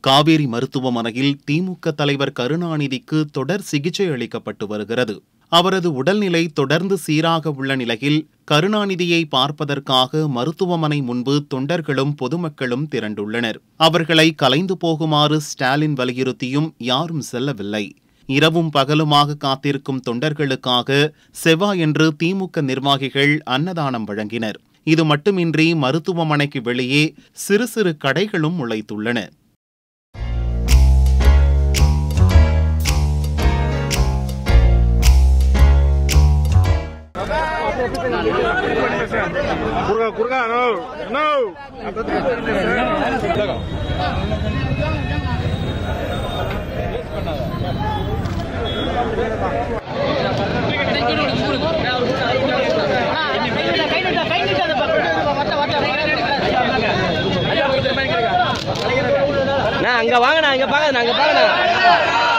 காவேரி மருத்துவமனையில் திமுக தலைவர் கருணாநிதிக்கு தொடர் சிகிச்சை அளிக்கப்பட்டு வருகிறது அவரது உடல்நிலை தொடர்ந்து சீராக உள்ள நிலையில் கருணாநிதியை பார்ப்பதற்காக மருத்துவமனை முன்பு தொண்டர்களும் பொதுமக்களும் திரண்டுள்ளனர் அவர்களை கலைந்து போகுமாறு ஸ்டாலின் வலியுறுத்தியும் யாரும் செல்லவில்லை இரவும் பகலுமாக காத்திருக்கும் தொண்டர்களுக்காக செவ்வாயன்று திமுக நிர்வாகிகள் அன்னதானம் வழங்கினர் இது மட்டுமின்றி மருத்துவமனைக்கு வெளியே சிறு சிறு கடைகளும் முளைத்துள்ளன குறுகா குறுகா நோ நோ அண்ணா அங்க வாங்கண்ணா இங்க பாக்க அங்க பாக்கண்ணா